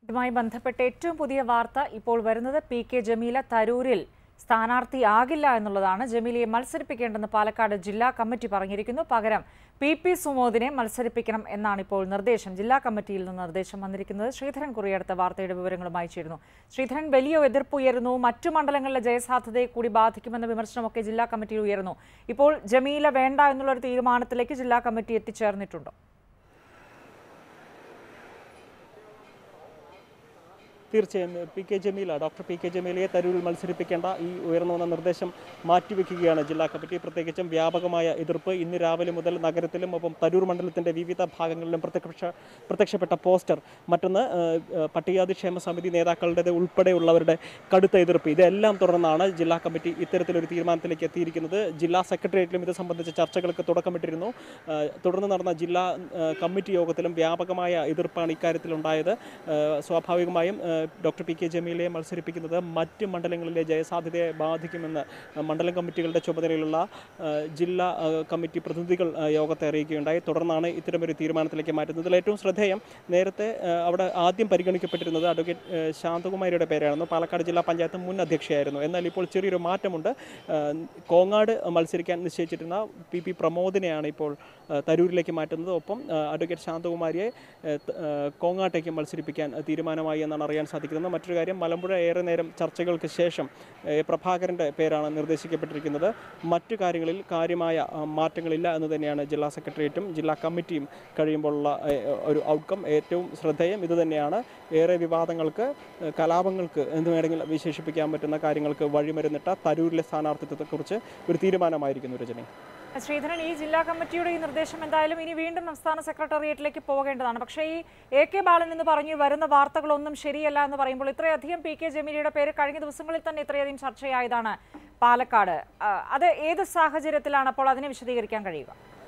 ഇതുമായി ബന്ധപ്പെട്ട ഏറ്റവും പുതിയ വാർത്ത ഇപ്പോൾ വരുന്നത് പി കെ ജമീല തരൂരിൽ സ്ഥാനാർത്ഥിയാകില്ല എന്നുള്ളതാണ് ജമീലയെ മത്സരിപ്പിക്കേണ്ടെന്ന് പാലക്കാട് ജില്ലാ കമ്മിറ്റി പറഞ്ഞിരിക്കുന്നു പകരം പി പി സുമോദിനെ മത്സരിപ്പിക്കണം എന്നാണ് ഇപ്പോൾ നിർദ്ദേശം ജില്ലാ കമ്മിറ്റിയിൽ നിന്ന് നിർദ്ദേശം വന്നിരിക്കുന്നത് ശ്രീധരൻ കുറിയടുത്ത വാർത്തയുടെ വിവരങ്ങളുമായി ചേരുന്നു ശ്രീധരൻ വലിയ എതിർപ്പ് ഉയരുന്നു മറ്റു മണ്ഡലങ്ങളിലെ ജയസാധ്യതയെ കൂടി ബാധിക്കുമെന്ന വിമർശനമൊക്കെ ജില്ലാ കമ്മിറ്റിയിൽ ഉയർന്നു ഇപ്പോൾ ജമീല വേണ്ട എന്നുള്ള ഒരു തീരുമാനത്തിലേക്ക് ജില്ലാ കമ്മിറ്റി എത്തിച്ചേർന്നിട്ടുണ്ടോ തീർച്ചയായും P K Jameela doctor P K ജമീലയെ തരൂരിൽ മത്സരിപ്പിക്കേണ്ട ഈ ഉയർന്നു വന്ന നിർദ്ദേശം മാറ്റിവെക്കുകയാണ് ജില്ലാ കമ്മിറ്റി പ്രത്യേകിച്ചും വ്യാപകമായ എതിർപ്പ് ഇന്ന് രാവിലെ മുതൽ നഗരത്തിലും ഒപ്പം തരൂർ മണ്ഡലത്തിൻ്റെ വിവിധ ഭാഗങ്ങളിലും പ്രത്യക്ഷ പ്രത്യക്ഷപ്പെട്ട പോസ്റ്റർ മറ്റൊന്ന് ഏഹ്, ഏഹ്, പട്ടികജാതി ക്ഷേമ സമിതി നേതാക്കളുടേത് ഉൾപ്പെടെയുള്ളവരുടെ കടുത്ത എതിർപ്പ് ഇതെല്ലാം തുടർന്നാണ് ജില്ലാ കമ്മിറ്റി ഇത്തരത്തിലൊരു തീരുമാനത്തിലേക്ക് എത്തിയിരിക്കുന്നത് ജില്ലാ സെക്രട്ടേറിയറ്റിലും ഇത് സംബന്ധിച്ച ചർച്ചകൾക്ക് തുടക്കമിട്ടിരുന്നു ഏഹ്, തുടർന്ന് നടന്ന ജില്ലാ ഏഹ്, കമ്മിറ്റി യോഗത്തിലും വ്യാപകമായ എതിർപ്പാണ് ഇക്കാര്യത്തിലുണ്ടായത് ഏഹ്, സ്വാഭാവികമായും ഏഹ്, ഡോക്ടർ പി കെ ജമീലയെ മത്സരിപ്പിക്കുന്നത് മറ്റ് മണ്ഡലങ്ങളിലെ ജയസാധ്യതയെ ബാധിക്കുമെന്ന് മണ്ഡലം കമ്മിറ്റികളുടെ ചുമതലയിലുള്ള ഏഹ്, ജില്ലാ ഏഹ്, കമ്മിറ്റി പ്രതിനിധികൾ ഏഹ്, യോഗത്തെ അറിയിക്കുകയുണ്ടായി തുടർന്നാണ് ഇത്തരമൊരു തീരുമാനത്തിലേക്ക് മാറ്റുന്നത് ഇതിൽ ഏറ്റവും ശ്രദ്ധേയം നേരത്തെ ഏഹ്, അവിടെ ആദ്യം പരിഗണിക്കപ്പെട്ടിരുന്നത് അഡ്വക്കേറ്റ് ഏഹ്, ശാന്തകുമാരിയുടെ പേരായിരുന്നു പാലക്കാട് ജില്ലാ പഞ്ചായത്ത് മുൻ അധ്യക്ഷയായിരുന്നു എന്നാൽ ഇപ്പോൾ ചെറിയൊരു മാറ്റമുണ്ട് ഏഹ്, കോങ്ങാട് മത്സരിക്കാൻ നിശ്ചയിച്ചിരുന്ന പി പി പ്രമോദിനെയാണ് ഇപ്പോൾ ഏഹ്, തരൂരിലേക്ക് മാറ്റുന്നത് ഒപ്പം ഏഹ്, അഡ്വക്കേറ്റ് ശാന്തകുമാരിയെ ഏഹ്, ത- ഏഹ്, കോങ്ങാട്ടേക്ക് മത്സരിപ്പിക്കാൻ തീരുമാനമായി എന്നാണ് അറിയാൻ സാധിക്കുന്നത് മറ്റൊരു കാര്യം മലമ്പുഴ ഏറെ നേരം ചർച്ചകൾക്ക് ശേഷം ഏഹ്, പ്രഭാകരൻ്റെ പേരാണ് നിർദ്ദേശിക്കപ്പെട്ടിരിക്കുന്നത് മറ്റു കാര്യങ്ങളിൽ കാര്യമായ ആ, മാറ്റങ്ങളില്ല എന്ന് തന്നെയാണ് ജില്ലാ സെക്രട്ടേറിയറ്റും ജില്ലാ കമ്മിറ്റിയും കഴിയുമ്പോഴുള്ള ഏഹ്, ഒരു ഔട്ട്കം ഏറ്റവും ശ്രദ്ധേയം ഇത് തന്നെയാണ് ഏറെ വിവാദങ്ങൾക്ക് ഏഹ്, കലാപങ്ങൾക്ക് എന്ന് വേണമെങ്കിൽ വിശേഷിപ്പിക്കാൻ പറ്റുന്ന കാര്യങ്ങൾക്ക് വഴിമരുന്നിട്ട തരൂരിലെ സ്ഥാനാർത്ഥിത്വത്തെക്കുറിച്ച് ഒരു തീരുമാനമായിരിക്കുന്നു രജനി ശ്രീധരൻ ഈ ജില്ലാ കമ്മിറ്റിയുടെ ഈ നിർദ്ദേശം എന്തായാലും ഇനി വീണ്ടും സംസ്ഥാന സെക്രട്ടേറിയറ്റിലേക്ക് പോകേണ്ടതാണ് പക്ഷേ ഈ എ കെ ബാലൻ എന്ന് പറഞ്ഞു വരുന്ന വാർത്തകളൊന്നും ശരിയല്ല എന്ന് പറയുമ്പോൾ ഇത്രയധികം പി കെ ജമീലയുടെ പേര് കഴിഞ്ഞ ദിവസങ്ങളിൽ തന്നെ ഇത്രയധികം ചർച്ചയായതാണ് പാലക്കാട് ആ, അത് ഏത് സാഹചര്യത്തിലാണ് അപ്പോൾ അതിനെ വിശദീകരിക്കാൻ കഴിയുക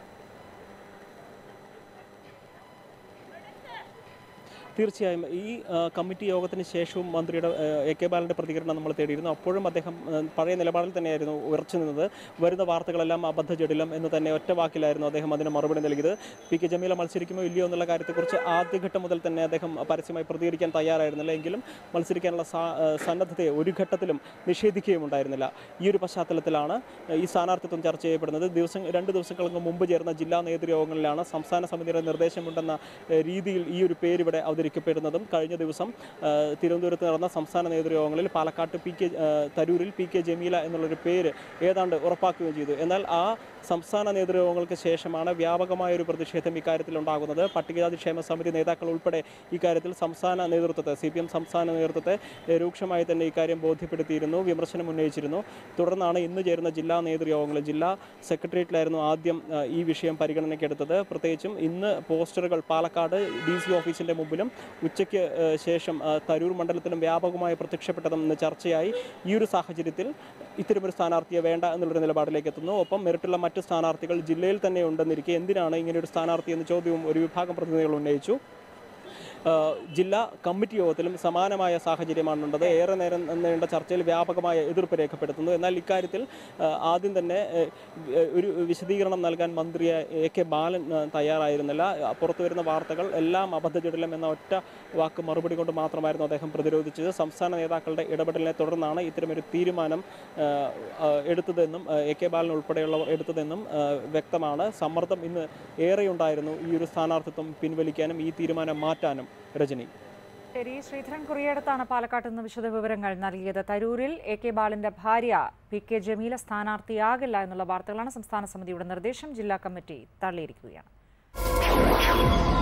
തീർച്ചയായും ഈ ആ, കമ്മിറ്റി യോഗത്തിന് ശേഷവും മന്ത്രിയുടെ ആ, എ കെ ബാലൻ്റെ പ്രതികരണം നമ്മൾ തേടിയിരുന്നു അപ്പോഴും അദ്ദേഹം ആ, പഴയ നിലപാടിൽ തന്നെയായിരുന്നു ഉറച്ചു നിന്നത് വരുന്ന വാർത്തകളെല്ലാം അബദ്ധജടിലം എന്ന് തന്നെ ഒറ്റ വാക്കിലായിരുന്നു അദ്ദേഹം അതിന് മറുപടി നൽകിയത് പി കെ ജമീല മത്സരിക്കുമോ ഇല്ലയോ എന്നുള്ള കാര്യത്തെക്കുറിച്ച് ആദ്യഘട്ടം മുതൽ തന്നെ അദ്ദേഹം പരസ്യമായി പ്രതികരിക്കാൻ തയ്യാറായിരുന്നില്ല എങ്കിലും മത്സരിക്കാനുള്ള സാ- ആ, സന്നദ്ധതയെ ഒരു ഘട്ടത്തിലും നിഷേധിക്കുകയുമുണ്ടായിരുന്നില്ല ഈ ഒരു പശ്ചാത്തലത്തിലാണ് ഈ സ്ഥാനാർത്ഥിത്വം ചർച്ച ചെയ്യപ്പെടുന്നത് ദിവസം രണ്ട് ദിവസങ്ങൾക്ക് മുമ്പ് ചേർന്ന ജില്ലാ നേതൃയോഗങ്ങളിലാണ് സംസ്ഥാന സമിതിയുടെ നിർദ്ദേശമുണ്ടെന്ന ഏഹ്, രീതിയിൽ ഈ ഒരു പേര് ഇവിടെ അവതരിക്കപ്പെടുന്നതും കഴിഞ്ഞ ദിവസം ഏഹ്, തിരുവനന്തപുരത്ത് നടന്ന സംസ്ഥാന നേതൃയോഗങ്ങളിൽ പാലക്കാട്ട് പി കെ ഏഹ്, തരൂരിൽ പി കെ ജമീല എന്നുള്ളൊരു പേര് ഏതാണ്ട് ഉറപ്പാക്കുകയും ചെയ്തു എന്നാൽ ആ സംസ്ഥാന നേതൃയോഗങ്ങൾക്ക് ശേഷമാണ് വ്യാപകമായ ഒരു പ്രതിഷേധം ഇക്കാര്യത്തിൽ ഉണ്ടാകുന്നത് പട്ടികജാതി ക്ഷേമ സമിതി നേതാക്കൾ ഉൾപ്പെടെ ഇക്കാര്യത്തിൽ സംസ്ഥാന നേതൃത്വത്തെ സി പി എം സംസ്ഥാന നേതൃത്വത്തെ ഏഹ്, രൂക്ഷമായി തന്നെ ഇക്കാര്യം ബോധ്യപ്പെടുത്തിയിരുന്നു വിമർശനം ഉന്നയിച്ചിരുന്നു തുടർന്നാണ് ഇന്ന് ചേരുന്ന ജില്ലാ നേതൃയോഗങ്ങൾ ജില്ലാ സെക്രട്ടേറിയറ്റിലായിരുന്നു ആദ്യം ആ, ഈ വിഷയം പരിഗണനയ്ക്കെടുത്തത് പ്രത്യേകിച്ചും ഇന്ന് പോസ്റ്ററുകൾ പാലക്കാട് ഡി സി ഓഫീസിൻ്റെ മുമ്പിലും ഉച്ചയ്ക്ക് ആ, ശേഷം ആ, തരൂർ മണ്ഡലത്തിലും വ്യാപകമായി പ്രത്യക്ഷപ്പെട്ടതും ഇന്ന് ചർച്ചയായി ഈ ഒരു സാഹചര്യത്തിൽ ഇത്തരമൊരു സ്ഥാനാർത്ഥിയെ വേണ്ട എന്നുള്ളൊരു നിലപാടിലേക്ക് എത്തുന്നു ഒപ്പം മെറിറ്റുള്ള മറ്റ് സ്ഥാനാർത്ഥികൾ ജില്ലയിൽ തന്നെ ഉണ്ടെന്നിരിക്കെ എന്തിനാണ് ഇങ്ങനെ ഒരു സ്ഥാനാർത്ഥി എന്ന ചോദ്യവും ഒരു വിഭാഗം പ്രതിനിധികൾ ഉന്നയിച്ചു ആ, ജില്ലാ കമ്മിറ്റി യോഗത്തിലും സമാനമായ സാഹചര്യമാണുള്ളത് ഏറെ നേരം നീണ്ട ചർച്ചയിൽ വ്യാപകമായ എതിർപ്പ് രേഖപ്പെടുത്തുന്നു എന്നാൽ ഇക്കാര്യത്തിൽ ആ, ആദ്യം തന്നെ ഏ, ഏ, ഒരു വിശദീകരണം നൽകാൻ മന്ത്രി എ കെ ബാലൻ ആ, തയ്യാറായിരുന്നില്ല ആ, പുറത്തു വരുന്ന വാർത്തകൾ എല്ലാം അബദ്ധജടിലം എന്ന ഒറ്റ വാക്ക് മറുപടി കൊണ്ട് മാത്രമായിരുന്നു അദ്ദേഹം പ്രതിരോധിച്ചത് സംസ്ഥാന നേതാക്കളുടെ ഇടപെടലിനെ തുടർന്നാണ് ഇത്തരമൊരു തീരുമാനം ആ, ആ, എടുത്തതെന്നും ആ, എ കെ ബാലൻ ഉൾപ്പെടെയുള്ളവർ എടുത്തതെന്നും ആ, വ്യക്തമാണ് സമ്മർദ്ദം ഇന്ന് ഏറെയുണ്ടായിരുന്നു ഈ ഒരു സ്ഥാനാർത്ഥിത്വം പിൻവലിക്കാനും ഈ തീരുമാനം മാറ്റാനും രജനി ശരി ശ്രീധരൻ കുറിയടത്താണ് പാലക്കാട്ട് നിന്ന് വിശദ വിവരങ്ങൾ നൽകിയത് തരൂരിൽ എ കെ ബാലന്റെ ഭാര്യ പി കെ ജമീല സ്ഥാനാർത്ഥിയാകില്ല എന്നുള്ള വാർത്തകളാണ് സംസ്ഥാന സമിതിയുടെ നിർദ്ദേശം ജില്ലാ കമ്മിറ്റി തള്ളിയിരിക്കുകയാണ്